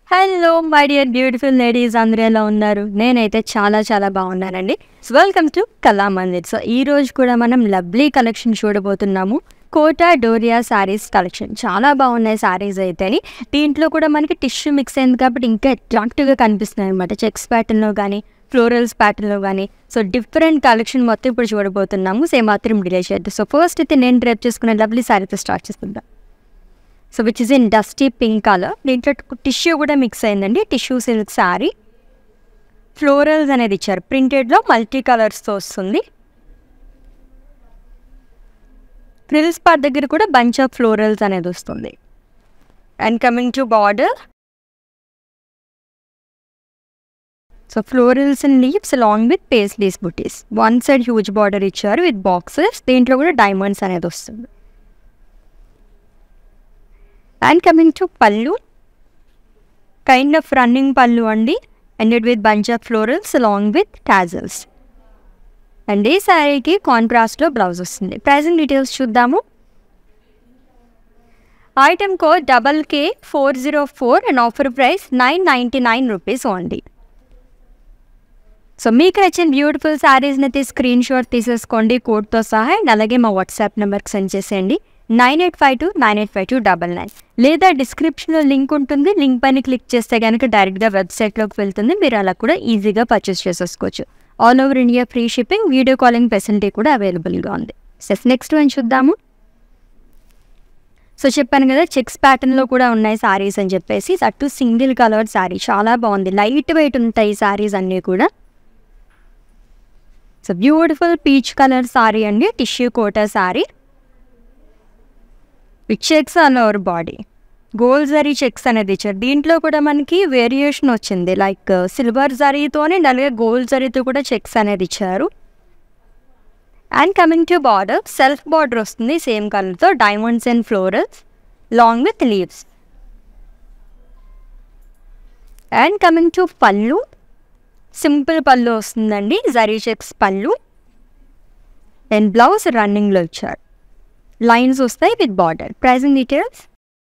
Hello my dear beautiful ladies అందరూ ఎలా ఉన్నారు నేనైతే చాలా చాలా బాగున్నానండి సో వెల్కమ్ టు కళా మందిర్ సో ఈ రోజు కూడా మనం లవ్లీ కలెక్షన్ చూడబోతున్నాము కోటా డోరియా శారీస్ కలెక్షన్ చాలా బాగున్నాయి శారీస్ అయితే దీంట్లో కూడా మనకి టిష్యూ మిక్స్ అయింది కాబట్టి ఇంకా అట్రాక్టివ్గా కనిపిస్తున్నాయి అనమాట చెక్స్ ప్యాటర్న్లో కానీ ఫ్లోరల్స్ ప్యాటర్న్లో కానీ సో డిఫరెంట్ కలెక్షన్ మొత్తం ఇప్పుడు చూడబోతున్నాము సేమ్ మాత్రం డిలే చేయద్దు సో ఫస్ట్ అయితే నేను డ్రైప్ చేసుకునే లవ్లీ శారీతో స్టార్ట్ చేస్తుందా so which is in dusty pink colour దీంట్లో టిష్యూ కూడా మిక్స్ అయిందండి టిష్యూ సిల్క్ శారీ ఫ్లోరల్స్ అనేది ఇచ్చారు ప్రింటెడ్లో మల్టీ కలర్స్తో వస్తుంది ఫ్రిల్స్ పార్ట్ దగ్గర కూడా బంచ్ ఆఫ్ ఫ్లోరల్స్ అనేది వస్తుంది and coming to border so florals and leaves along with paisleys butis one side huge border ఇచ్చారు విత్ బాక్సెస్ దీంట్లో కూడా డైమండ్స్ అనేది వస్తుంది and coming to pallu kind of running pallu అండి ended with bunch of florals along with tassels and ఈ శారీకి కాంట్రాస్ట్లో blouse వస్తుంది ప్రైజింగ్ డీటెయిల్స్ చూద్దాము item code double K four zero four and offer price nine ninety nine rupees only so మీకు నచ్చిన beautiful శారీస్ని అయితే screen shot తీసేసుకోండి కోడ్తో సహా అండ్ అలాగే మా వాట్సాప్ నెంబర్కి సెండ్ చేసేయండి nine eight five two nine eight five two double nine లేదా డిస్క్రిప్షన్లో లింక్ ఉంటుంది లింక్ పైన క్లిక్ చేస్తే కనుక డైరెక్ట్గా వెబ్సైట్లోకి వెళ్తుంది మీరు అలా కూడా ఈజీగా పర్చేస్ చేసేసుకోవచ్చు all over India free shipping video calling facility కూడా అవైలబుల్గా ఉంది సెస్ నెక్స్ట్ వన్ చూద్దాము సో చెప్పాను కదా చెక్స్ ప్యాటర్న్లో కూడా ఉన్నాయి శారీస్ అని చెప్పేసి అటు సింగిల్ కలర్ శారీ చాలా బాగుంది లైట్ వెయిట్ ఉంటాయి ఈ శారీస్ అన్నీ కూడా so beautiful peach colour sari అండి tissue quota sari with checks all over body gold zari checks అనేది ఇచ్చారు దీంట్లో కూడా మనకి వేరియేషన్ వచ్చింది లైక్ సిల్వర్ జరీతోనే అలాగే గోల్డ్ జరీతో కూడా చెక్స్ అనేది ఇచ్చారు and coming to border self border వస్తుంది సేమ్ కలర్తో diamonds and florals long with leaves and coming to pallu simple pallu వస్తుందండి zari checks pallu and blouse రన్నింగ్లో ఇచ్చారు లైన్స్ వస్తాయి with border pricing details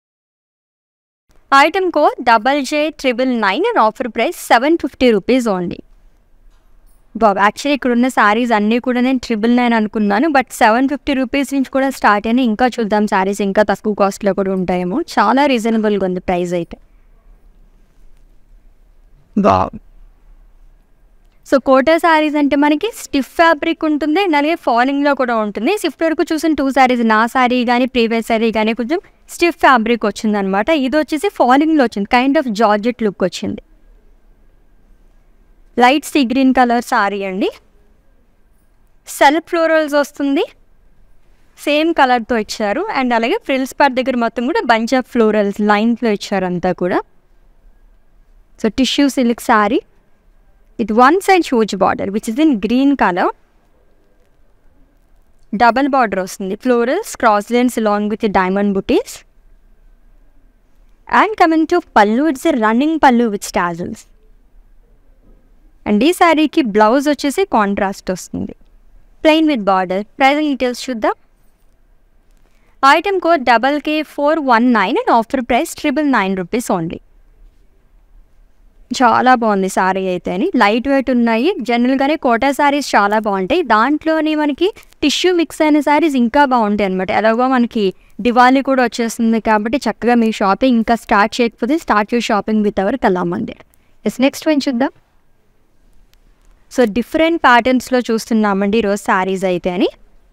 item code double J triple nine and offer price seven fifty rupees only బాబు actually ఇక్కడ ఉన్న శారీస్ అన్నీ కూడా నేను ట్రిపుల్ నైన్ అనుకున్నాను బట్ సెవెన్ ఫిఫ్టీ రూపీస్ నుంచి కూడా స్టార్ట్ అయినా ఇంకా చూద్దాం శారీస్ ఇంకా తక్కువ కాస్ట్లో కూడా ఉంటాయేమో చాలా రీజనబుల్గా ఉంది ప్రైస్ అయితే బాగు సో కోటా శారీస్ అంటే మనకి స్టిఫ్ ఫ్యాబ్రిక్ ఉంటుంది అండ్ అలాగే ఫాలింగ్లో కూడా ఉంటుంది స్విఫ్ట్ వరకు చూసిన టూ శారీస్ నా శారీ కానీ ప్రీవియస్ శారీ కానీ కొంచెం స్టిఫ్ ఫ్యాబ్రిక్ వచ్చింది అనమాట ఇది వచ్చేసి ఫాలింగ్లో వచ్చింది కైండ్ ఆఫ్ జార్జెట్ లుక్ వచ్చింది light sea green colour sari అండి సెల్ఫ్ ఫ్లోరల్స్ వస్తుంది సేమ్ కలర్తో ఇచ్చారు అండ్ అలాగే ఫ్రిల్స్ పార్ట్ దగ్గర మొత్తం కూడా బంచ్ ఆఫ్ ఫ్లోరల్స్ లైన్స్లో ఇచ్చారు అంతా కూడా so tissue silk sari with one side huge border which is in green color double border వస్తుంది florals cross lines along with diamond butis and coming to pallu it's running pallu with tassels and ఈ శారీకి blouse వచ్చేసి contrast వస్తుంది plain with border pricing details చూద్దాం item code double K four one nine and offer price triple nine rupees only చాలా బాగుంది శారీ అయితే అని light weight ఉన్నాయి జనరల్గానే కోటా శారీస్ చాలా బాగుంటాయి దాంట్లోని మనకి టిష్యూ మిక్స్ అయిన శారీస్ ఇంకా బాగుంటాయి అనమాట ఎలాగో మనకి దివాళీ కూడా వచ్చేస్తుంది కాబట్టి చక్కగా మీ షాపింగ్ ఇంకా స్టార్ట్ చేయకపోతే start you shopping with our Kala Mandir yes next one చూద్దాం సో డిఫరెంట్ ప్యాటర్న్స్లో చూస్తున్నామండి ఈరోజు శారీస్ అయితే అని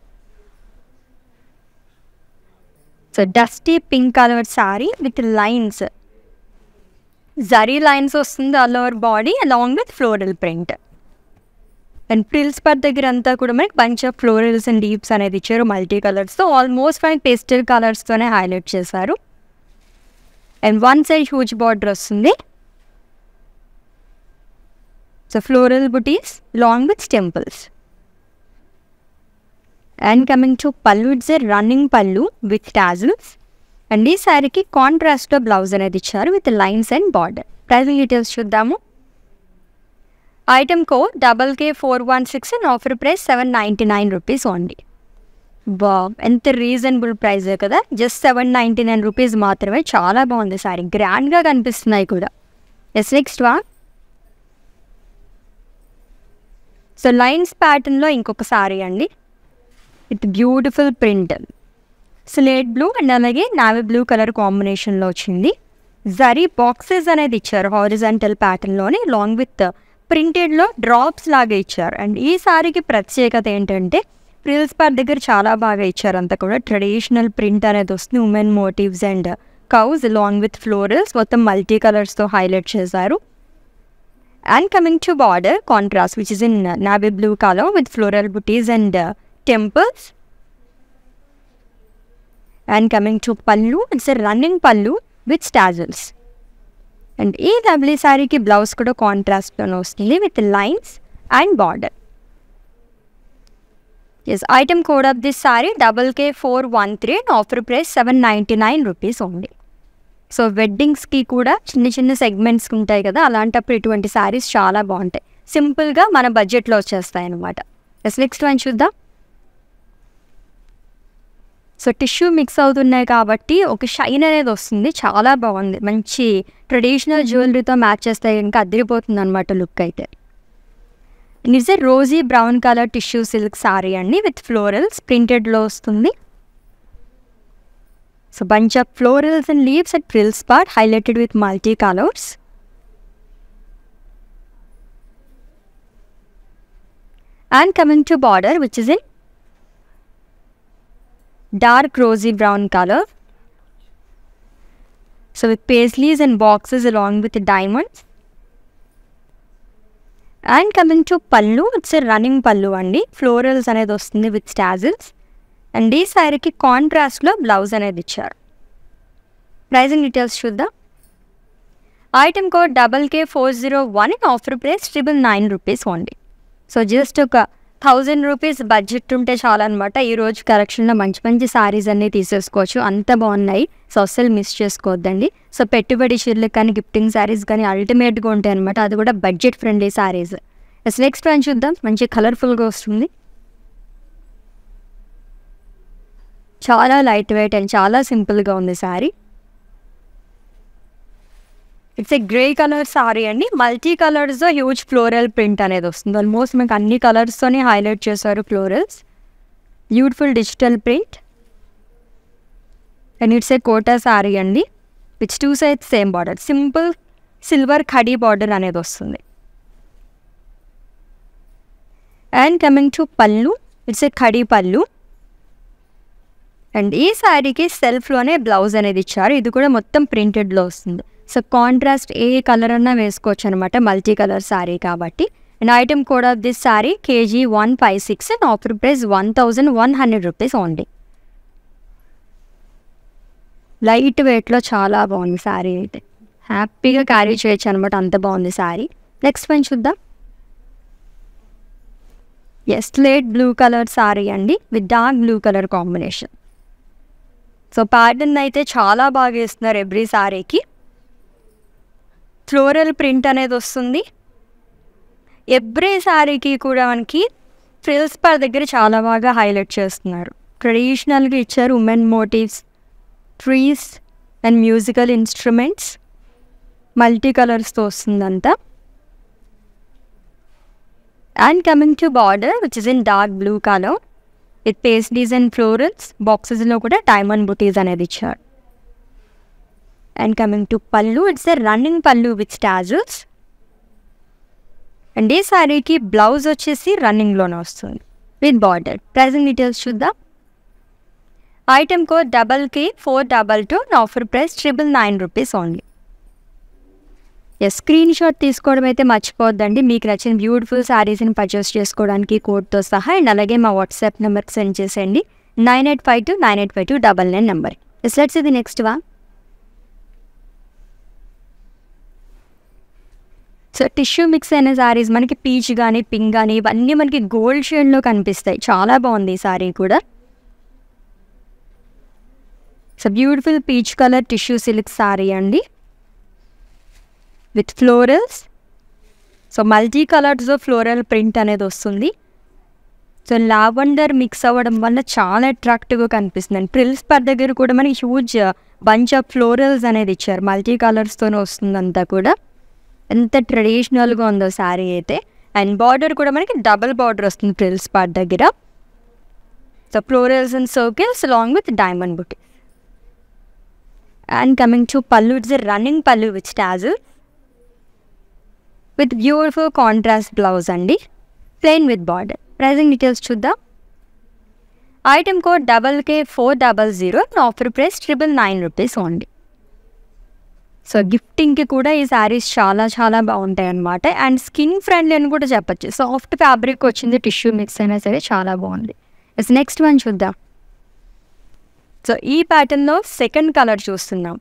so dusty pink colour sari with lines zari lines వస్తుంది all over body along with floral print and frills per దగ్గర అంతా కూడా మనకి bunch of florals and dips అనేది ఇచ్చారు మల్టీ కలర్స్తో ఆల్మోస్ట్ మనకి పేస్టల్ కలర్స్తోనే హైలైట్ చేశారు and one side huge border వస్తుంది so floral butis long with temples and coming to pallu it's a running pallu with tassels and ఈ శారీకి కాంట్రాస్ట్లో బ్లౌజ్ అనేది ఇచ్చారు with lines and border pricing details చూద్దాము item code double K four one six and offer price seven ninety nine rupees only బా ఎంత reasonable ప్రైజే కదా just seven ninety nine rupees మాత్రమే చాలా బాగుంది శారీ గ్రాండ్గా కనిపిస్తున్నాయి కూడా ఎస్ నెక్స్ట్ వా సో లైన్స్ ప్యాటర్న్లో ఇంకొక సారీ అండి with beautiful print slate blue and అలాగే నావీ బ్లూ కలర్ కాంబినేషన్లో వచ్చింది జరీ బాక్సెస్ అనేది ఇచ్చారు హారిజాంటల్ ప్యాటర్న్లోని లాంగ్ విత్ ప్రింటెడ్లో డ్రాప్స్ లాగా ఇచ్చారు అండ్ ఈ సారీకి ప్రత్యేకత ఏంటంటే ప్రిల్స్ పార్ దగ్గర చాలా బాగా ఇచ్చారు అంతా కూడా ట్రెడిషనల్ ప్రింట్ అనేది వస్తుంది women motifs and cows along with florals మొత్తం మల్టీ కలర్స్తో హైలైట్ చేశారు and coming to border contrast which is in navy blue colour with floral butis and temples and coming to pallu it's a running pallu with tassels and ఈ డబ్లీ శారీకి blouse కూడా కాంట్రాస్ట్లోనే వస్తుంది with lines and border yes item code of this sari double K four one three and offer price seven ninety nine rupees ఉంది so వెడ్డింగ్స్కి కూడా చిన్న చిన్న సెగ్మెంట్స్ ఉంటాయి కదా అలాంటప్పుడు ఇటువంటి శారీస్ చాలా బాగుంటాయి సింపుల్గా మన బడ్జెట్లో వచ్చేస్తాయి అనమాట ఎస్ నెక్స్ట్ వన్ చూద్దాం సో టిష్యూ మిక్స్ అవుతున్నాయి కాబట్టి ఒక షైన్ అనేది వస్తుంది చాలా బాగుంది మంచి ట్రెడిషనల్ జ్యువెలరీతో మ్యాచ్ చేస్తే ఇంకా అదిరిపోతుంది అనమాట లుక్ అయితే it's a rosy brown colour tissue silk sari అండి విత్ ఫ్లోరల్స్ ప్రింటెడ్లో వస్తుంది so bunch of florals and leaves at frills part highlighted with multi colours and coming to border which is in dark rosy brown color. So with paisleys and boxes along with the diamonds. And coming to pallu it's running pallu అండి florals అనేది వస్తుంది with tassels and ఈ శారీకి కాంట్రాస్ట్లో blouse అనేది ఇచ్చారు pricing details చూద్దాం item code double K four zero one offer price triple nine rupees only so just ఒక థౌజండ్ రూపీస్ బడ్జెట్ ఉంటే చాలన్నమాట ఈ రోజు కలెక్షన్లో మంచి మంచి సారీస్ అన్నీ తీసేసుకోవచ్చు అంత బాగున్నాయి సో అస్సలు మిస్ చేసుకోవద్దండి సో పెట్టుబడి చీరలకు కానీ గిఫ్టింగ్ సారీస్ కానీ అల్టిమేట్గా ఉంటాయి అనమాట అది కూడా బడ్జెట్ ఫ్రెండ్లీ సారీస్ అసలు నెక్స్ట్ వన్ చూద్దాం మంచి కలర్ఫుల్గా వస్తుంది చాలా లైట్ వెయిట్ అండ్ చాలా సింపుల్గా ఉంది sari it's a grey colour sari అండి మల్టీ కలర్స్తో హ్యూజ్ ఫ్లోరల్ ప్రింట్ అనేది వస్తుంది ఆల్మోస్ట్ మీకు అన్ని కలర్స్తోనే హైలైట్ చేశారు florals beautiful digital print and it's a quota sari అండి which two sides same border simple silver khadi border అనేది వస్తుంది and coming to pallu it's a khadi pallu and ఈ శారీకి సెల్ఫ్లోనే బ్లౌజ్ అనేది ఇచ్చారు ఇది కూడా మొత్తం ప్రింటెడ్లో వస్తుంది సో కాంట్రాస్ట్ ఏ కలర్ అన్నా వేసుకోవచ్చు అనమాట మల్టీ కలర్ శారీ కాబట్టి and item code of this sari K G one five six and offer price one thousand one hundred rupees only light వెయిట్లో చాలా బాగుంది శారీ అయితే హ్యాపీగా క్యారీ చేయొచ్చు అనమాట అంత బాగుంది శారీ నెక్స్ట్ వన్ చూద్దాం slate blue colour sari అండి with dark blue colour combination so pattern అయితే చాలా బాగా ఇస్తున్నారు ఎవ్రీ శారీకి ఫ్లోరల్ ప్రింట్ అనేది వస్తుంది ఎవ్రీ శారీకి కూడా మనకి ఫ్రిల్స్ పర్ దగ్గర చాలా బాగా హైలైట్ చేస్తున్నారు ట్రెడిషనల్గా ఇచ్చారు women motifs trees and musical instruments multi కలర్స్తో వస్తుందంతా and coming to border which is in dark blue colour with paisleys and florals బాక్సెస్లో కూడా డైమండ్ బుటీస్ అనేది ఇచ్చారు and coming to pallu it's a running pallu with tassels and ఈ శారీకి blouse వచ్చేసి రన్నింగ్లోనే వస్తుంది విత్ బార్డర్ ప్రైజింగ్ డీటెయిల్స్ చూద్దాం item code double K four double two offer price triple nine rupees only yes screen shot తీసుకోవడం అయితే మర్చిపోవద్దండి మీకు నచ్చిన బ్యూటిఫుల్ శారీస్ని పర్చేస్ చేసుకోవడానికి కోడ్తో సహా అండ్ అలాగే మా వాట్సాప్ నెంబర్కి సెండ్ చేసేయండి nine eight five two nine eight five two double nine number yes let's ఇది నెక్స్ట్ వా సో టిష్యూ మిక్స్ అయిన శారీస్ మనకి పీచ్ కానీ పింక్ కానీ ఇవన్నీ మనకి గోల్డ్ షేడ్లో కనిపిస్తాయి చాలా బాగుంది ఈ శారీ కూడా so beautiful peach colour tissue silk sari అండి విత్ ఫ్లోరల్స్ సో మల్టీ కలర్స్లో ఫ్లోరల్ ప్రింట్ అనేది వస్తుంది సో లావెండర్ మిక్స్ అవ్వడం వల్ల చాలా అట్రాక్టివ్గా కనిపిస్తుంది అండ్ ప్రిల్స్ పర్ దగ్గర కూడా మనకి హ్యూజ్ బంచ్ ఆఫ్ ఫ్లోరల్స్ అనేది ఇచ్చారు మల్టీ కలర్స్తోనే వస్తుంది అంతా కూడా ఎంత ట్రెడిషనల్గా ఉందో శారీ అయితే అండ్ బార్డర్ కూడా మనకి డబుల్ బార్డర్ వస్తుంది ప్రిల్స్ పార్ట్ దగ్గర so florals and circles along with diamond buti and coming to pallu it's running pallu with tassel with beautiful contrast blouse అండి plain with border pricing details చూద్దాం item code double K four double zero offer price triple nine rupees only so గిఫ్టింగ్కి కూడా ఈ శారీస్ చాలా చాలా బాగుంటాయి అన్నమాట and skin friendly అని కూడా చెప్పచ్చు సాఫ్ట్ ఫ్యాబ్రిక్ వచ్చింది టిష్యూ మిక్స్ అయినా సరే చాలా బాగుంది ఎస్ నెక్స్ట్ వన్ చూద్దాం సో ఈ ప్యాటర్న్లో సెకండ్ కలర్ చూస్తున్నాం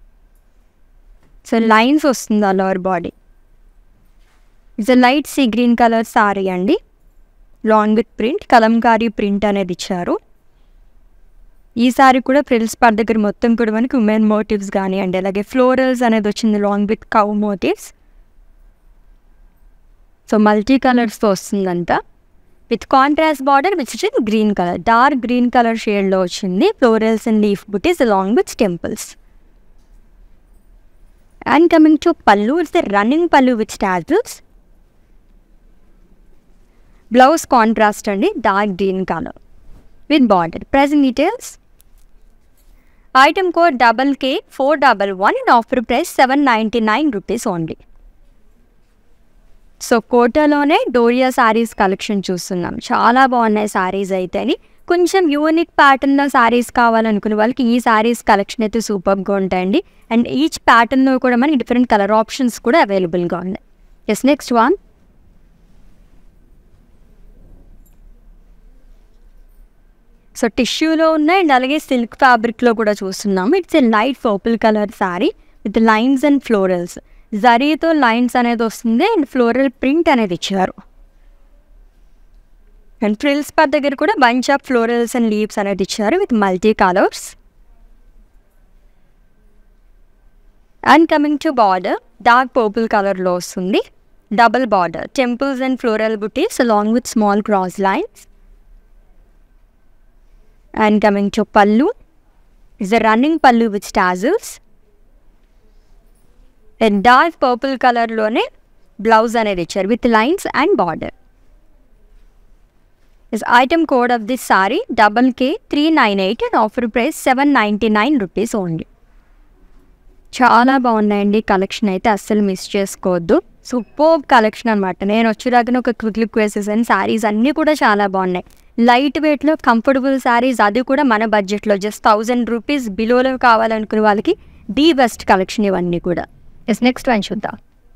సో లైన్స్ వస్తుంది ఆ lower body it's light sea green colour sari అండి along with print kalamkari print అనేది ఇచ్చారు ఈ సారీ కూడా ఫ్రిల్స్ పార్ట్ దగ్గర మొత్తం కూడా మనకి ఉమెన్ మోటివ్స్ కానీ అండ్ అలాగే ఫ్లోరల్స్ అనేది వచ్చింది along with cow motifs so multi కలర్స్తో వస్తుందంతా with contrast border which is green colour dark green colour షేడ్లో వచ్చింది florals and leaf butis along with temples and coming to pallu it's the running pallu with tassels blouse contrast అండి dark green colour with border present details item code double K four double one and offer price seven ninety nine rupees only so కోటాలోనే doria saris collection చూస్తున్నాం చాలా బాగున్నాయి శారీస్ అయితేని కొంచెం unique ప్యాటర్న్లో శారీస్ కావాలనుకునే వాళ్ళకి ఈ శారీస్ కలెక్షన్ అయితే సూపర్గా ఉంటాయండి అండ్ ఈచ్ ప్యాటర్న్లో కూడా మనకి డిఫరెంట్ కలర్ ఆప్షన్స్ కూడా అవైలబుల్గా ఉన్నాయి ఎస్ నెక్స్ట్ వన్ సో టిష్యూలో ఉన్నాయి అండ్ అలాగే సిల్క్ ఫ్యాబ్రిక్లో కూడా చూస్తున్నాము it's a light purple colour sari with lines and florals జరీతో లైన్స్ అనేది వస్తుంది అండ్ ఫ్లోరల్ ప్రింట్ అనేది ఇచ్చారు అండ్ ఫ్రిల్స్ పర్ దగ్గర కూడా bunch of florals and leaves అనేది ఇచ్చారు with multi colours and coming to border dark purple కలర్లో వస్తుంది double border temples and floral butis along with small cross lines and coming to pallu is a running pallu with tassels dark purple కలర్లోనే blouse అనేది ఇచ్చారు with lines and border is item code of this sari double K three nine eight and offer price seven ninety nine rupees only చాలా బాగున్నాయండి collection అయితే అస్సలు miss చేసుకోవద్దు super collection అనమాట నేను వచ్చేదాకా ఒక క్విక్ లుక్ వేసేసాను శారీస్ అన్నీ కూడా చాలా బాగున్నాయి లైట్ వెయిట్లో కంఫర్టబుల్ శారీస్ అది కూడా మన బడ్జెట్లో జస్ట్ థౌజండ్ రూపీస్ బిలోలో కావాలనుకునే వాళ్ళకి ది బెస్ట్ కలెక్షన్ ఇవన్నీ కూడా ఎస్ నెక్స్ట్ వన్ చూద్దాం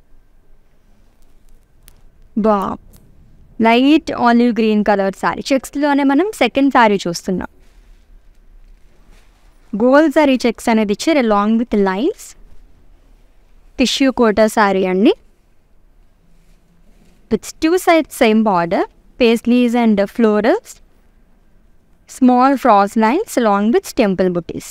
బా light olive green colour sari చెక్స్లోనే మనం సెకండ్ శారీ చూస్తున్నాం గోల్డ్ శారీ చెక్స్ అనేది ఇచ్చారు along with lines tissue quota sari అండి with two side same border paisleys and florals small cross lines long with temple butis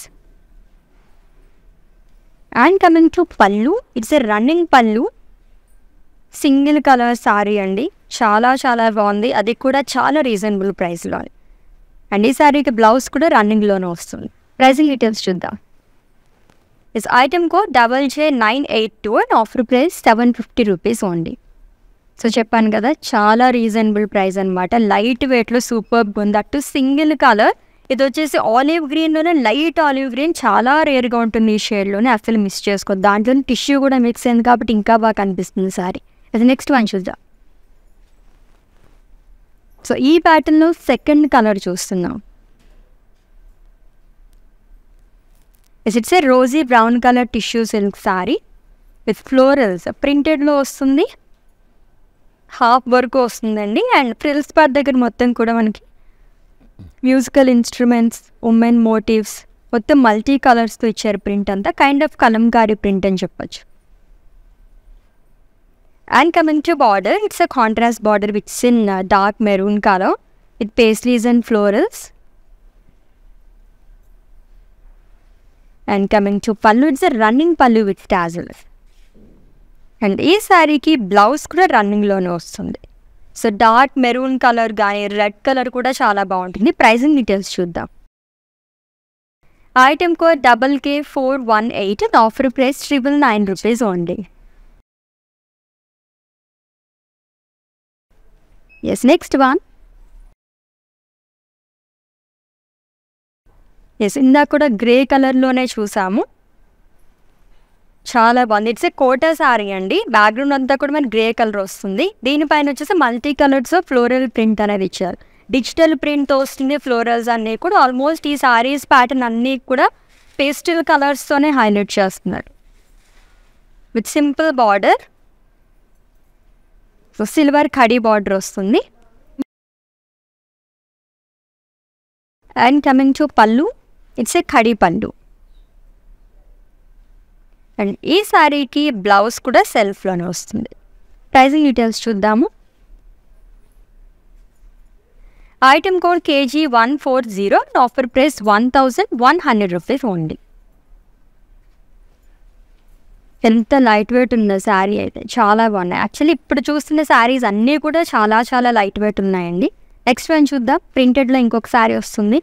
and coming to pallu it's a running pallu single colour sari అండి చాలా చాలా బాగుంది అది కూడా చాలా రీజనబుల్ ప్రైస్లో అండ్ ఈ సారీకి బ్లౌజ్ కూడా రన్నింగ్లోనే వస్తుంది ప్రైసింగ్ డీటెయిల్స్ చూద్దాం is item code double J nine eight two and offer price seven fifty rupees only so చెప్పాను కదా చాలా రీజనబుల్ ప్రైస్ అనమాట లైట్ వెయిట్లో సూపర్ ఉంది అటు సింగిల్ కలర్ ఇది వచ్చేసి ఆలివ్ గ్రీన్లోనే లైట్ ఆలివ్ గ్రీన్ చాలా రేర్గా ఉంటుంది ఈ షేడ్లోనే అసలు మిస్ చేసుకోవద్దు దాంట్లో టిష్యూ కూడా మిక్స్ అయింది కాబట్టి ఇంకా బాగా కనిపిస్తుంది సారీ అది నెక్స్ట్ వన్ చూద్దాం సో ఈ ప్యాటర్న్లో సెకండ్ కలర్ చూస్తున్నాం it's a rosy brown colour tissue silk sari with florals ప్రింటెడ్లో వస్తుంది హాఫ్ వర్క్ వస్తుందండి అండ్ ఫ్రిల్స్ పార్ట్ దగ్గర మొత్తం కూడా మనకి మ్యూజికల్ ఇన్స్ట్రుమెంట్స్ ఉమెన్ మోటివ్స్ మొత్తం మల్టీ కలర్స్తో ఇచ్చారు ప్రింట్ అంతా కైండ్ ఆఫ్ కలంకారీ ప్రింట్ అని చెప్పొచ్చు and coming to border it's a contrast border which is in dark maroon colour with paisleys and florals and coming to pallu it's running pallu with tassels and ఈ శారీకి blouse కూడా రన్నింగ్లోనే వస్తుంది సో డార్క్ మెరూన్ కలర్ కానీ red colour కూడా చాలా బాగుంటుంది pricing details చూద్దాం item code double K four one eight offer price triple nine rupees only yes next one yes ఇందాక కూడా గ్రే కలర్లోనే చూసాము చాలా బాగుంది ఇట్స్ ఏ కోటా సారీ అండి బ్యాక్గ్రౌండ్ అంతా కూడా మనకి గ్రే కలర్ వస్తుంది దీనిపైన వచ్చేసి మల్టీ కలర్స్ ఫ్లోరల్ ప్రింట్ అనేది ఇచ్చారు డిజిటల్ ప్రింట్తో వస్తుంది ఫ్లోరల్స్ అన్నీ కూడా ఆల్మోస్ట్ ఈ సారీస్ ప్యాటర్న్ అన్నీ కూడా పేస్టల్ కలర్స్తోనే హైలైట్ చేస్తున్నారు with simple border so silver khadi border వస్తుంది and coming to pallu it's a khadi pallu and ఈ శారీకి బ్లౌజ్ కూడా సెల్ఫ్లోనే వస్తుంది ప్రైజింగ్ డీటెయిల్స్ చూద్దాము item code KG one four zero offer price one thousand one hundred rupees only ఎంత లైట్ వెయిట్ ఉందో శారీ అయితే చాలా బాగున్నాయి యాక్చువల్లీ ఇప్పుడు చూస్తున్న శారీస్ అన్నీ కూడా చాలా చాలా లైట్ వెయిట్ ఉన్నాయండి నెక్స్ట్ వన్ చూద్దాం ప్రింటెడ్లో ఇంకొక శారీ వస్తుంది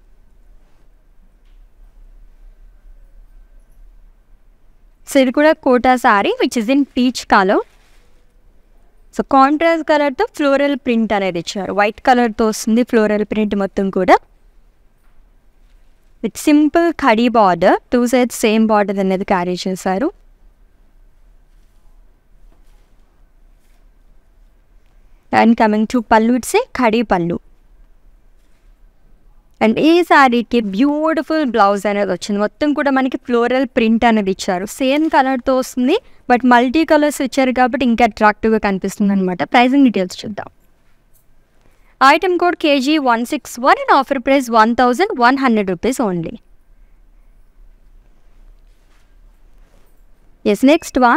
సో ఇది కూడా Kota sari which is in peach colour so contrast కలర్తో ఫ్లోరల్ ప్రింట్ అనేది ఇచ్చారు వైట్ కలర్తో వస్తుంది ఫ్లోరల్ ప్రింట్ మొత్తం కూడా with simple khadi border two sides same border అనేది క్యారీ చేశారు and coming to pallu it's a khadi pallu and ఈ శారీకి బ్యూటిఫుల్ బ్లౌజ్ అనేది వచ్చింది మొత్తం కూడా మనకి ఫ్లోరల్ ప్రింట్ అనేది ఇచ్చారు సేమ్ కలర్తో వస్తుంది బట్ మల్టీ కలర్స్ ఇచ్చారు కాబట్టి ఇంకా అట్రాక్టివ్గా కనిపిస్తుంది అనమాట ప్రైజింగ్ డీటెయిల్స్ చూద్దాం item code KG one six one and offer price one thousand one hundred rupees only yes next one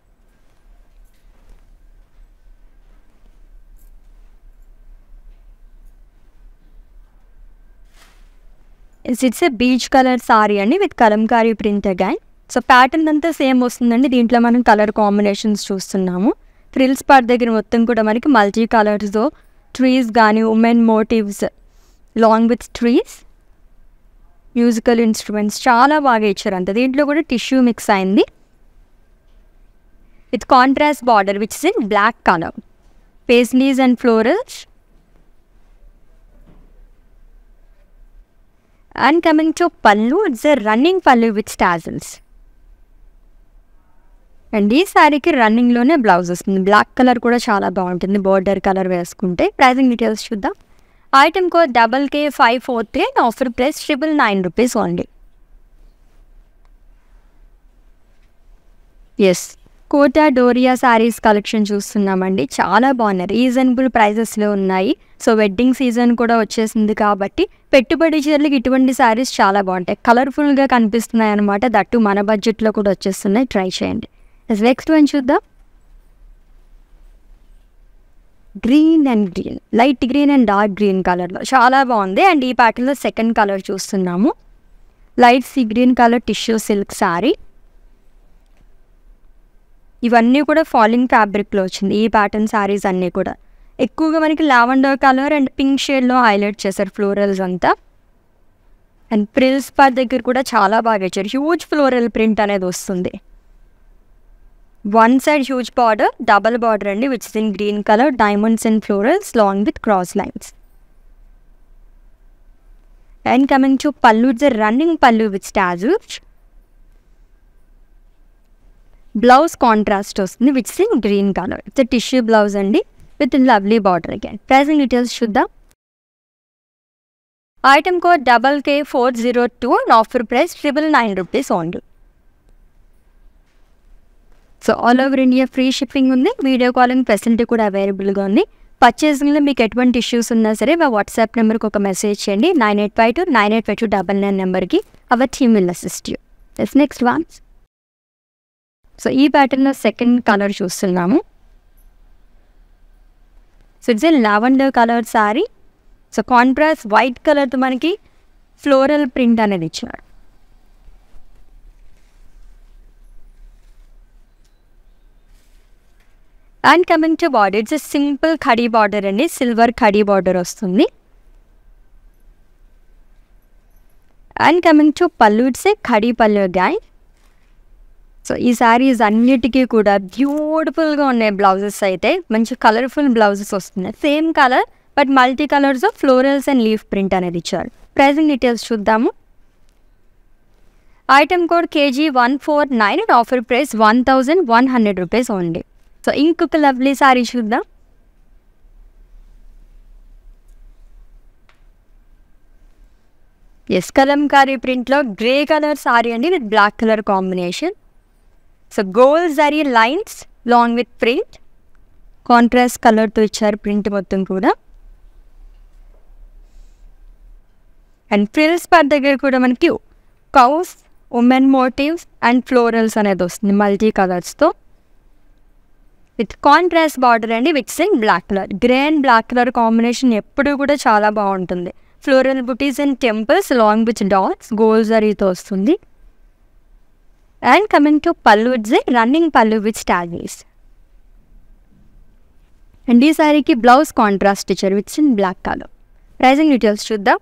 it's a peach colour sari అండి with Kalamkari print again so pattern అంతా same వస్తుందండి దీంట్లో మనం కలర్ కాంబినేషన్స్ చూస్తున్నాము frills part దగ్గర మొత్తం కూడా మనకి మల్టీ కలర్స్తో ట్రీస్ కానీ women motifs long with trees musical instruments చాలా బాగా ఇచ్చారు అంత దీంట్లో కూడా టిష్యూ మిక్స్ అయింది with contrast border which is in black colour paisleys and florals and coming to pallu it's a running pallu with tassels and ఈ శారీకి రన్నింగ్లోనే బ్లౌజ్ వస్తుంది బ్లాక్ కలర్ కూడా చాలా బాగుంటుంది బోర్డర్ కలర్ వేసుకుంటే ప్రైజింగ్ డీటెయిల్స్ చూద్దాం item code double K five four three and offer price triple nine rupees only yes Kota Doria saris collection చూస్తున్నామండి చాలా బాగున్నాయి రీజనబుల్ ప్రైజెస్లో ఉన్నాయి సో వెడ్డింగ్ సీజన్ కూడా వచ్చేసింది కాబట్టి పెట్టుబడి చీరలకు ఇటువంటి శారీస్ చాలా బాగుంటాయి కలర్ఫుల్గా కనిపిస్తున్నాయి అనమాట దట్టు మన బడ్జెట్లో కూడా వచ్చేస్తున్నాయి ట్రై చేయండి నెక్స్ట్ వన్ చూద్దాం green and green light green and dark green కలర్లో చాలా బాగుంది అండ్ ఈ ప్యాటర్న్లో సెకండ్ కలర్ చూస్తున్నాము light sea green colour tissue silk sari ఇవన్నీ కూడా ఫాలింగ్ ఫ్యాబ్రిక్లో వచ్చింది ఈ ప్యాటర్న్ శారీస్ అన్నీ కూడా ఎక్కువగా మనకి లావెండర్ కలర్ అండ్ పింక్ షేడ్లో హైలైట్ చేశారు ఫ్లోరల్స్ అంతా అండ్ ప్రిల్స్ పార్ట్ దగ్గర కూడా చాలా బాగా ఇచ్చారు హ్యూజ్ ఫ్లోరల్ ప్రింట్ అనేది వస్తుంది one side huge border double border అండి which is in green colour diamonds and florals long with cross lines and coming to pallu it's running pallu with tassels blouse contrast వస్తుంది which in green colour it's tissue blouse అండి with lovely border again pricing details చూద్దాం item code double K four zero two and offer price triple nine rupees only so all over India free shipping ఉంది video calling facility కూడా అవైలబుల్గా ఉంది పర్చేసింగ్లో మీకు ఎటువంటి issues ఉన్నా సరే మా వాట్సాప్ నెంబర్కి ఒక మెసేజ్ చేయండి nine eight five two nine eight five two double nine నెంబర్కి our team will assist you yes next ones so ఈ ప్యాటర్న్లో సెకండ్ కలర్ చూస్తున్నాము so it's a lavender colour sari so contrast white కలర్తో మనకి floral print అనేది ఇచ్చారు and coming to border it's simple khadi border అండి silver khadi border వస్తుంది and coming to pallu it's a khadi pallu guys so ఈ శారీస్ అన్నిటికీ కూడా బ్యూటిఫుల్గా ఉన్నాయి బ్లౌజెస్ అయితే మంచి కలర్ఫుల్ బ్లౌజెస్ వస్తున్నాయి same colour but multi colours florals and leaf print అనేది ఇచ్చారు ప్రైజింగ్ డీటెయిల్స్ చూద్దాము item code KG one four nine and offer price one thousand one hundred rupees only so ఇంకొక లవ్లీ సారీ చూద్దాం yes Kalamkari ప్రింట్లో grey colour sari అండి with black colour combination so gold zari lines long with print contrast కలర్తో ఇచ్చారు print మొత్తం కూడా and frills part దగ్గర కూడా మనకి cows women motifs and florals అనేది వస్తుంది మల్టీ కలర్స్తో విత్ కాంట్రాస్ట్ బార్డర్ అండి which is in black colour grey and black colour combination ఎప్పుడూ కూడా చాలా బాగుంటుంది floral butis and temples long with dots gold జరీతో వస్తుంది and coming to pallu it's running pallu with స్టాగీస్ అండ్ ఈ సారీకి బ్లౌజ్ కాంట్రాస్ట్ ఇచ్చారు which is in black colour pricing details చూద్దాం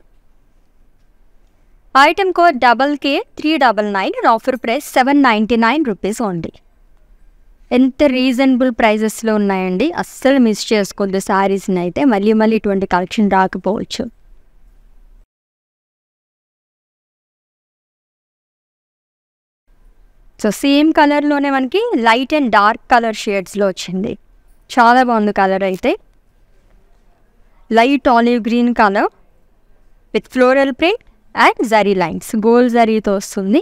item code double K three double nine and offer price seven ninety nine rupees only ఎంత reasonable ప్రైజెస్లో ఉన్నాయండి అస్సలు miss చేసుకోవద్దు శారీస్ని అయితే మళ్ళీ మళ్ళీ ఇటువంటి కలెక్షన్ రాకపోవచ్చు సో సేమ్ కలర్లోనే మనకి లైట్ అండ్ డార్క్ కలర్ షేడ్స్లో వచ్చింది చాలా బాగుంది కలర్ అయితే light olive green colour with floral print and zari lines gold జరీతో వస్తుంది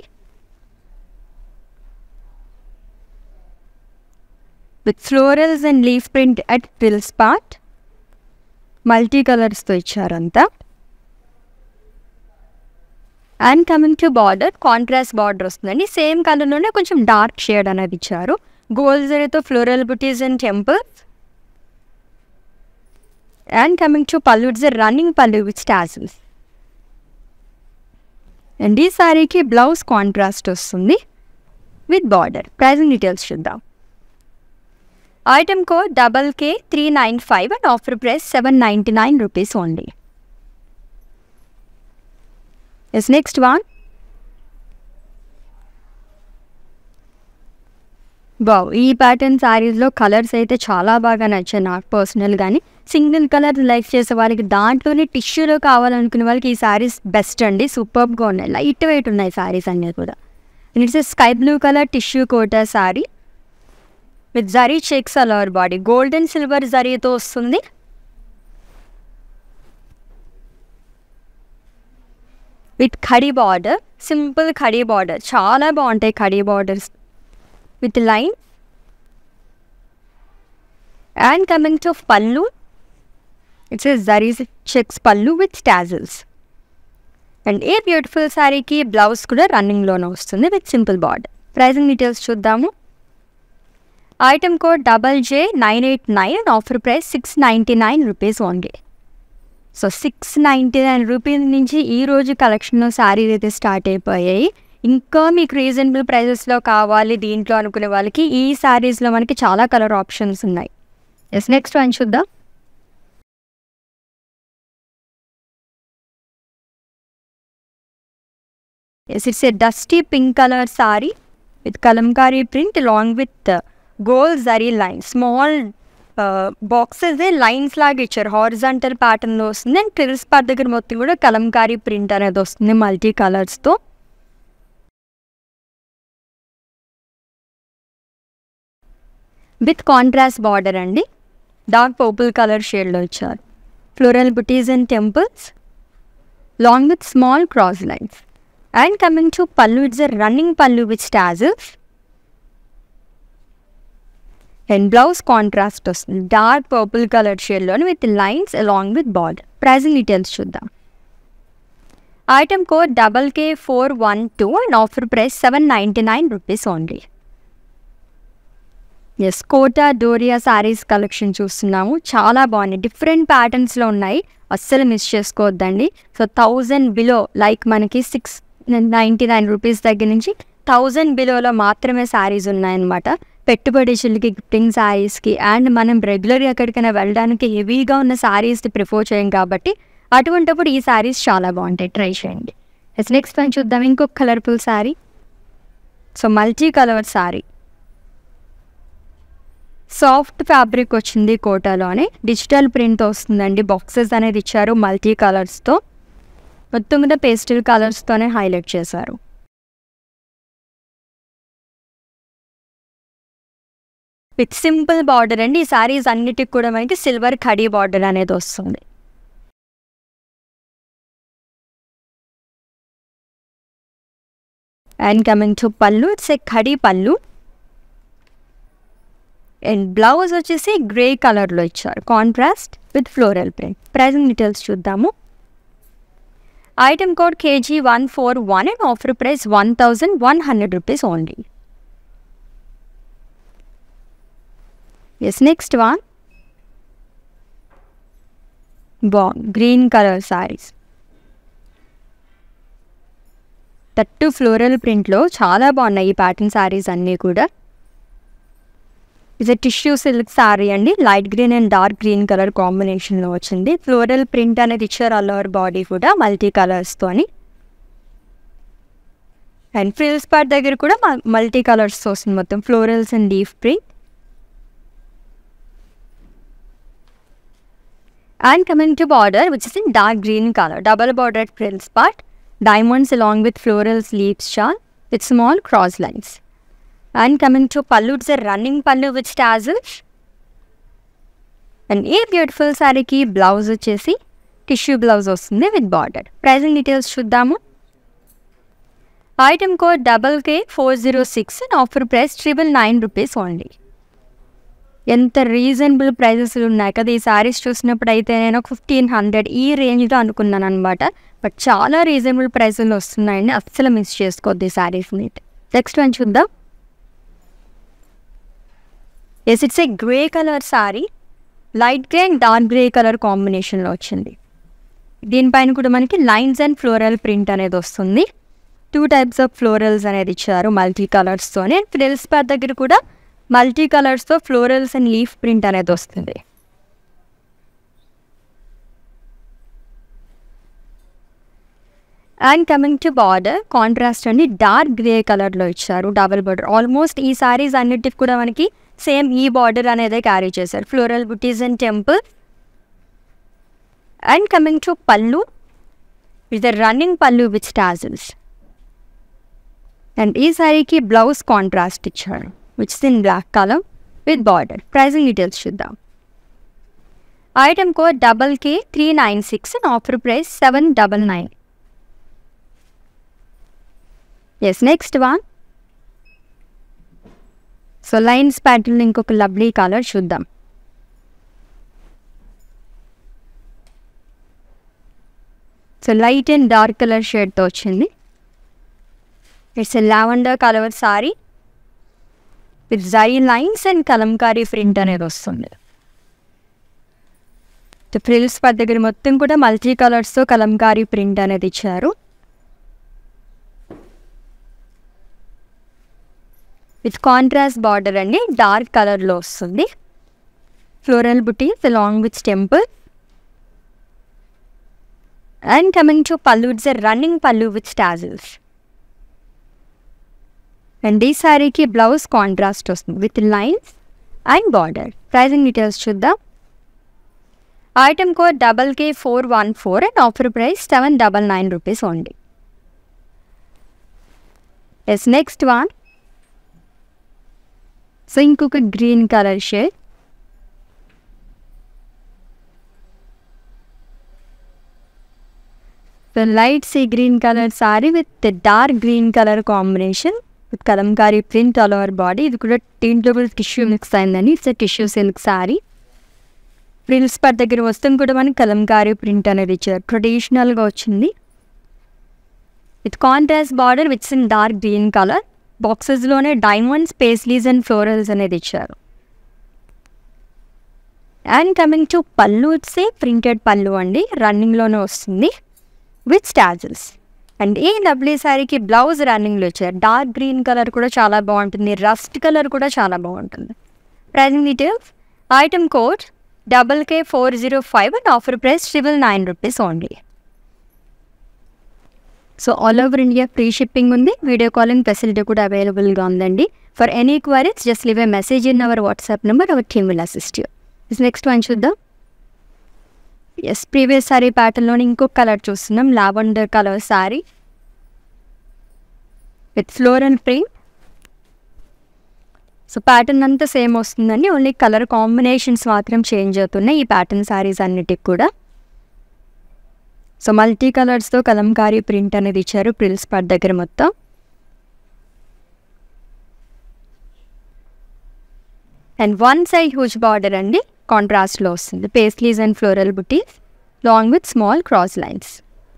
with florals and leaf print at frills part multi కలర్స్తో ఇచ్చారంతా and coming to border contrast border వస్తుందండి సేమ్ కలర్లోనే కొంచెం డార్క్ షేడ్ అనేది ఇచ్చారు గోల్డ్ జరీతో floral butis and temples and coming to pallu it's running pallu with tassels and ఈ సారీకి బ్లౌజ్ కాంట్రాస్ట్ వస్తుంది విత్ బార్డర్ ప్రైజింగ్ డీటెయిల్స్ చూద్దాం item code double K three nine five and offer price seven ninety nine rupees only yes next one బావ్ ఈ pattern శారీస్లో colours అయితే చాలా బాగా నచ్చాయి నాకు పర్సనల్ కానీ సింగిల్ కలర్ లైక్ చేసే వాళ్ళకి దాంట్లోనే టిష్యూలో కావాలనుకునే వాళ్ళకి ఈ శారీస్ బెస్ట్ అండి సూపర్గా ఉన్నాయి లైట్ వెయిట్ ఉన్నాయి శారీస్ అనేది కూడా it's sky blue colour tissue quota sari with zari checks all over body gold and silver జరీతో వస్తుంది with khadi border simple khadi border చాలా బాగుంటాయి khadi borders with line and coming to pallu it's zari checks pallu with tassels and a beautiful శారీకి blouse కూడా రన్నింగ్లోనే వస్తుంది with simple border pricing details చూద్దాము item code double J nine eight nine and offer price six ninety nine rupees only so six ninety nine rupees నుంచి ఈ రోజు కలెక్షన్లో శారీస్ అయితే స్టార్ట్ అయిపోయాయి ఇంకా మీకు రీజనబుల్ ప్రైజెస్లో కావాలి దీంట్లో అనుకునే వాళ్ళకి ఈ శారీస్లో మనకి చాలా కలర్ ఆప్షన్స్ ఉన్నాయి ఎస్ నెక్స్ట్ వన్ చూద్దాం yes it's a dusty pink colour sari with Kalamkari print long with gold zari line small boxes lines లాగా ఇచ్చారు హారిజాంటల్ ప్యాటర్న్లో వస్తుంది అండ్ ట్రిల్స్ పార్ట్ దగ్గర మొత్తం కూడా కలంకారీ ప్రింట్ అనేది వస్తుంది మల్టీ కలర్స్తో విత్ కాంట్రాస్ట్ బార్డర్ అండి డార్క్ పర్పుల్ కలర్ షేడ్లో ఇచ్చారు floral butis and temples long with small cross lines and coming to pallu it's a running pallu with tassels and blouse contrast వస్తుంది డార్క్ పర్పుల్ కలర్ షేడ్లోని with lines along with border pricing details చూద్దాం item code double K four one two and offer price seven ninety nine rupees only yes Kota Doria saris collection చూస్తున్నాము చాలా బాగున్నాయి different ప్యాటర్న్స్లో ఉన్నాయి అస్సలు miss చేసుకోవద్దండి సో థౌజండ్ బిలో లైక్ మనకి సిక్స్ నైంటీ నైన్ రూపీస్ దగ్గర నుంచి థౌజండ్ బిలోలో మాత్రమే శారీస్ ఉన్నాయన్నమాట పెట్టుబడిషులకి గిఫ్టింగ్ శారీస్కి అండ్ మనం రెగ్యులర్గా ఎక్కడికైనా వెళ్ళడానికి హెవీగా ఉన్న శారీస్ని ప్రిఫర్ చేయం కాబట్టి అటువంటిప్పుడు ఈ శారీస్ చాలా బాగుంటాయి ట్రై చేయండి ఎస్ నెక్స్ట్ వన్ చూద్దాం ఇంకొక colourful sari so multi colour sari soft fabric వచ్చింది కోటాలోనే డిజిటల్ ప్రింట్ వస్తుందండి బాక్సెస్ అనేది ఇచ్చారు మల్టీ కలర్స్తో మొత్తం కూడా పేస్టల్ కలర్స్తోనే హైలైట్ చేశారు విత్ సింపుల్ బార్డర్ అండి ఈ శారీస్ అన్నిటికి కూడా మనకి సిల్వర్ కడీ బార్డర్ అనేది వస్తుంది and coming to pallu it's a khadi pallu and blouse వచ్చేసి గ్రే కలర్లో ఇచ్చారు contrast with floral print pricing details చూద్దాము item code KG one four one and offer price one thousand one hundred rupees only yes next one బాగుంది green colour saris తట్టు floral ప్రింట్లో చాలా బాగున్నాయి ఈ ప్యాటర్న్ శారీస్ అన్నీ కూడా ఇది టిష్యూ సిల్క్ శారీ అండి light green and dark green colour కాంబినేషన్లో వచ్చింది ఫ్లోరల్ ప్రింట్ అనేది ఇచ్చారు ఆల్ ఓవర్ బాడీ కూడా మల్టీ కలర్స్తోని అండ్ ఫ్రిల్స్ పార్ట్ దగ్గర కూడా మల్టీ కలర్స్ వస్తుంది మొత్తం florals and leaf print and coming to border which is in dark green color double bordered frills part diamonds along with floral sleeves shawl with small cross lines and coming to pallu it's a running pallu with tassels and ఈ beautiful శారీకి blouse వచ్చేసి tissue blouse వస్తుంది with border pricing details చూద్దాము item code double K four zero six and offer price triple nine rupees only ఎంత reasonable prices ఉన్నాయి కదా ఈ శారీస్ చూసినప్పుడు అయితే నేను ఫిఫ్టీన్ హండ్రెడ్ ఈ రేంజ్లో అనుకున్నాను అనమాట బట్ చాలా రీజనబుల్ ప్రైజులు వస్తున్నాయండి అస్సలు మిస్ చేసుకోవద్దు ఈ శారీస్ మీట్ నెక్స్ట్ వన్ చూద్దాం yes it's a grey colour sari light grey and dark grey colour కాంబినేషన్లో వచ్చింది దీనిపైన కూడా మనకి లైన్స్ అండ్ ఫ్లోరల్ ప్రింట్ అనేది వస్తుంది టూ టైప్స్ ఆఫ్ ఫ్లోరల్స్ అనేది ఇచ్చారు మల్టీ కలర్స్తోనే ఫ్రిల్స్ పార్ దగ్గర కూడా మల్టీ కలర్స్తో ఫ్లోరల్స్ అండ్ లీఫ్ ప్రింట్ అనేది వస్తుంది and coming to border contrast అండి డార్క్ గ్రే కలర్లో ఇచ్చారు డబుల్ బార్డర్ ఆల్మోస్ట్ ఈ సారీస్ అన్నిటికి కూడా మనకి సేమ్ ఈ బార్డర్ అనేది క్యారీ చేశారు floral butis and temple and coming to pallu with running pallu with tassels and ఈ సారీకి బ్లౌజ్ కాంట్రాస్ట్ ఇచ్చారు which is in black colour with border pricing details చూద్దాం item code double K three nine six and offer price seven double nine yes next one so lines pattern ఇంకొక lovely colour చూద్దాం so light and dark colour షేడ్తో వచ్చింది it's a lavender colour sari with జై lines and Kalamkari print అనేది వస్తుంది frills part దగ్గర మొత్తం కూడా మల్టీ కలర్స్తో కలంకారీ ప్రింట్ అనేది ఇచ్చారు విత్ కాంట్రాస్ట్ బార్డర్ అండి డార్క్ కలర్లో వస్తుంది floral butis along with temple and coming to pallu it's a running pallu with tassels and ఈ శారీకి బ్లౌజ్ కాంట్రాస్ట్ వస్తుంది with lines and border pricing details చూద్దాం item code double K four one four and offer price seven double nine rupees only yes next one so ఇంకొక green colour shade so light sea green colour sari with dark green colour combination with Kalamkari print all over body ఇది కూడా దీంట్లో కూడా tissue mix అయిందండి it's tissue silk sari frills per దగ్గర వస్తాం కూడా మనకి కలంకారీ ప్రింట్ అనేది ఇచ్చారు ట్రెడిషనల్గా వచ్చింది విత్ కాంట్రాస్ట్ బార్డర్ విత్స్ ఇన్ డార్క్ గ్రీన్ కలర్ బాక్సెస్లోనే డైమండ్స్ పేస్లీస్ అండ్ ఫ్లోరల్స్ అనేది ఇచ్చారు and coming to pallu it's a printed pallu అండి రన్నింగ్లోనే వస్తుంది విత్ స్టాజిల్స్ అండ్ ఈ డబ్లీ శారీకి బ్లౌజ్ రన్నింగ్లో ఇచ్చారు డార్క్ గ్రీన్ కలర్ కూడా చాలా బాగుంటుంది రస్ట్ కలర్ కూడా చాలా బాగుంటుంది pricing details item code double K four zero five and offer price triple nine rupees only so all over India free shipping ఉంది వీడియో కాలింగ్ ఫెసిలిటీ కూడా అవైలబుల్గా ఉందండి for any queries just leave a message in our WhatsApp number our team will assist you next one చూద్దాం yes previous sari ప్యాటర్న్లోని ఇంకొక colour చూస్తున్నాం lavender colour sari with floral print so pattern అంతా same వస్తుందండి only colour combinations మాత్రం change అవుతున్నాయి ఈ pattern saris అన్నిటికి కూడా సో మల్టీ కలర్స్తో కలంకారీ ప్రింట్ అనేది ఇచ్చారు ప్రిల్స్ పార్ట్ దగ్గర మొత్తం and one side huge border అండి కాంట్రాస్ట్లో వస్తుంది paisleys and floral butis long with small cross lines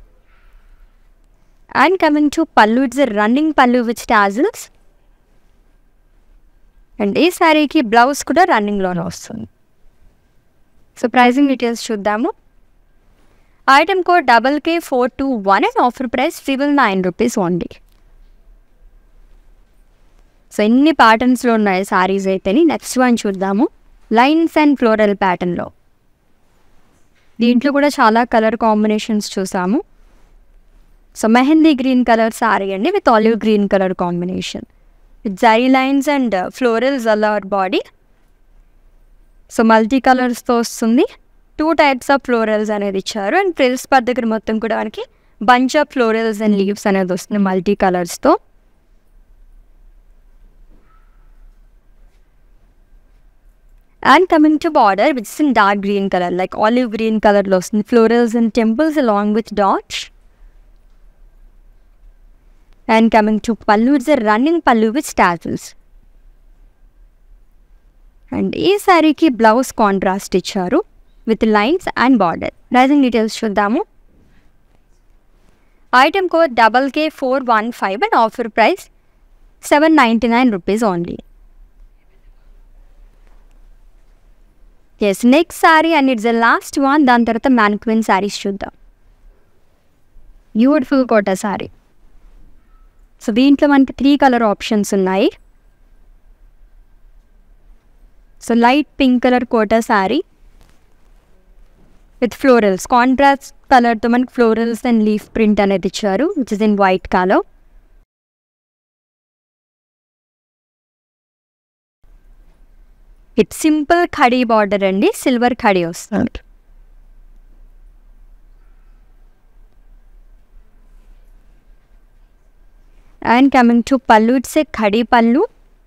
and coming to pallu it's running pallu with tassels and ఈ శారీకి బ్లౌజ్ కూడా రన్నింగ్లోనే వస్తుంది సో ప్రైజింగ్ డీటెయిల్స్ చూద్దాము item code double K four two one and offer price triple nine rupees only so ఎన్ని ప్యాటర్న్స్లో ఉన్నాయి సారీస్ అయితేని నెక్స్ట్ వన్ చూద్దాము లైన్స్ అండ్ ఫ్లోరల్ ప్యాటర్న్లో దీంట్లో కూడా చాలా కలర్ కాంబినేషన్స్ చూసాము so mehndi green colour sari అండి with olive green colour combination with జై lines and florals all over body so multi కలర్స్తో వస్తుంది టూ టైప్స్ ఆఫ్ ఫ్లోరల్స్ అనేది ఇచ్చారు అండ్ ఫ్రిల్స్ పర్ దగ్గర మొత్తం కూడా మనకి bunch of florals and leaves అనేది వస్తుంది మల్టీ కలర్స్తో and coming to border which in dark green colour like olive green కలర్లో వస్తుంది florals and temples along with dots and coming to pallu it's running pallu with tassels and ఈ శారీకి blouse contrast ఇచ్చారు with lines and border pricing details చూద్దాము item code double K four one five and offer price seven ninety nine rupees only yes next sari and it's the last one దాని తర్వాత మ్యాన్క్విన్ శారీస్ చూద్దాం beautiful కోట sari so దీంట్లో మనకి three colour options ఉన్నాయి so light pink colour Kota sari with florals contrast కలర్తో మనకి florals and leaf print అనేది ఇచ్చారు which is in white colour it simple khadi border అండి సిల్వర్ ఖడీ వస్తుంది and coming to pallu it's a khadi pallu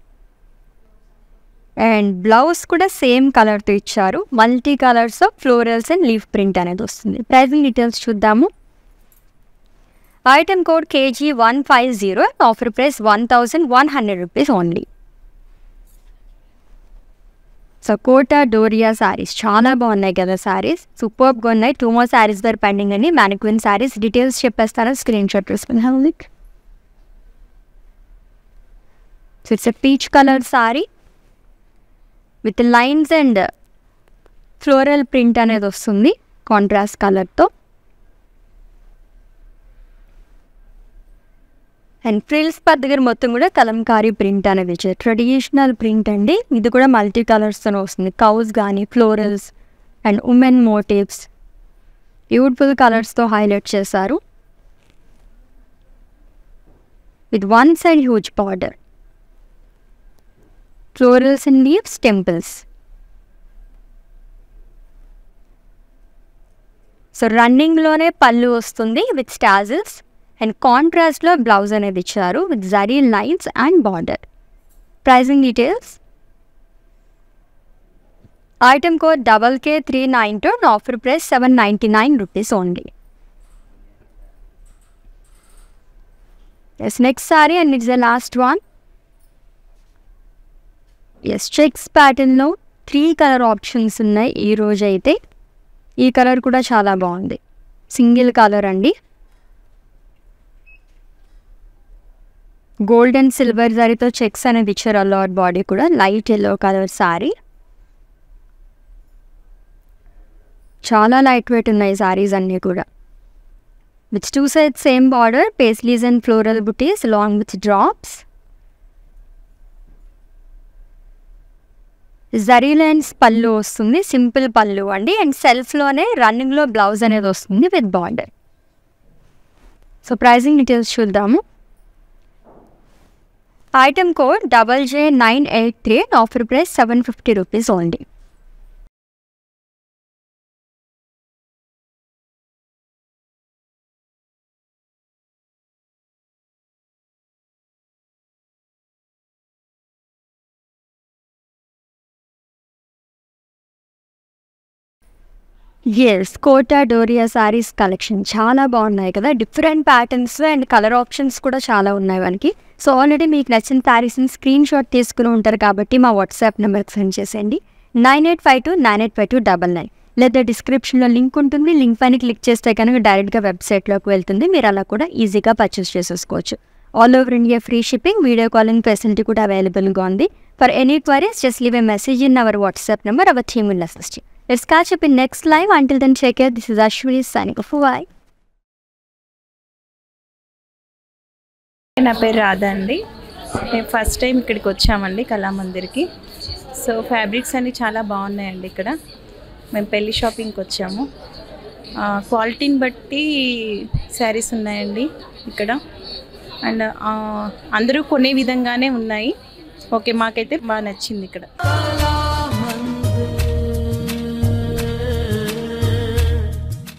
and blouse కూడా సేమ్ కలర్తో ఇచ్చారు multi colours florals and leaf print అనేది వస్తుంది ప్రైజింగ్ డీటెయిల్స్ చూద్దాము item code KG one five zero offer price one thousand one hundred rupees only so Kota Doria saris చాలా బాగున్నాయి కదా శారీస్ సూపర్గా ఉన్నాయి two more saris there pending అండి మ్యానిక్విన్ శారీస్ డీటెయిల్స్ చెప్పేస్తారా స్క్రీన్ షాట్ తీసుకుని హౌలిక్ so it's a peach colour sari with lines and floral print అనేది వస్తుంది కాంట్రాస్ట్ కలర్తో అండ్ ఫ్రిల్స్ పర్ దగ్గర మొత్తం కూడా కలంకారీ ప్రింట్ అనేది ఇచ్చారు ట్రెడిషనల్ ప్రింట్ అండి ఇది కూడా మల్టీ కలర్స్తో వస్తుంది కౌస్ కానీ florals and women motifs beautiful కలర్స్తో హైలైట్ చేశారు with one side huge border florals and leaves temples so రన్నింగ్లోనే పళ్ళు వస్తుంది విత్ స్టాజిల్స్ అండ్ కాంట్రాస్ట్లో బ్లౌజ్ అనేది ఇచ్చారు with zari lines and border pricing details item code double K three nine two offer price seven ninety nine rupees only yes next sari and it's the last one yes checks ప్యాటర్న్లో three colour options ఉన్నాయి ఈ రోజు అయితే ఈ colour కూడా చాలా బాగుంది single colour అండి గోల్డ్ అండ్ సిల్వర్ జరీతో చెక్స్ అనేది ఇచ్చారు అల్లార్ బాడీ కూడా లైట్ ఎల్లో కలర్ సారీ చాలా లైట్ వెయిట్ ఉన్నాయి సారీస్ అన్నీ కూడా with two side same border paisleys and floral butis long with drops zari lines pallu వస్తుంది సింపుల్ పళ్ళు అండి అండ్ సెల్ఫ్లోనే రన్నింగ్లో బ్లౌజ్ అనేది వస్తుంది with border so pricing details చూద్దాము item code double J nine eight three offer price seven fifty rupees only yes Kota Doria saris collection చాలా బాగున్నాయి కదా different patterns and colour options కూడా చాలా ఉన్నాయి మనకి సో ఆల్రెడీ మీకు నచ్చిన శారీస్ని స్క్రీన్ షాట్ తీసుకుని ఉంటారు కాబట్టి మా వాట్సాప్ నెంబర్కి సెండ్ చేసేయండి nine eight five two nine eight five two double nine లేదా డిస్క్రిప్షన్లో లింక్ ఉంటుంది లింక్ పైన క్లిక్ చేస్తే కనుక డైరెక్ట్గా వెబ్సైట్లోకి వెళ్తుంది మీరు అలా కూడా ఈజీగా పర్చేస్ చేసేసుకోవచ్చు all over India free shipping video calling facility కూడా అవైలబుల్గా ఉంది for any queries just leave a message in our WhatsApp number our team will assist Let's catch up in next live. Until then, take care. This is Ashwini signing off. Bye. నా పేరు రాధా అండి మేము first time ఇక్కడికి వచ్చామండి కళామందిర్కి so fabrics అన్నీ చాలా బాగున్నాయండి ఇక్కడ మేము పెళ్లి షాపింగ్కి వచ్చాము ఆ, క్వాలిటీని బట్టి శారీస్ ఉన్నాయండి ఇక్కడ అండ్ ఆ, అందరూ కొనే విధంగానే ఉన్నాయి ఓకే మాకైతే బాగా నచ్చింది ఇక్కడ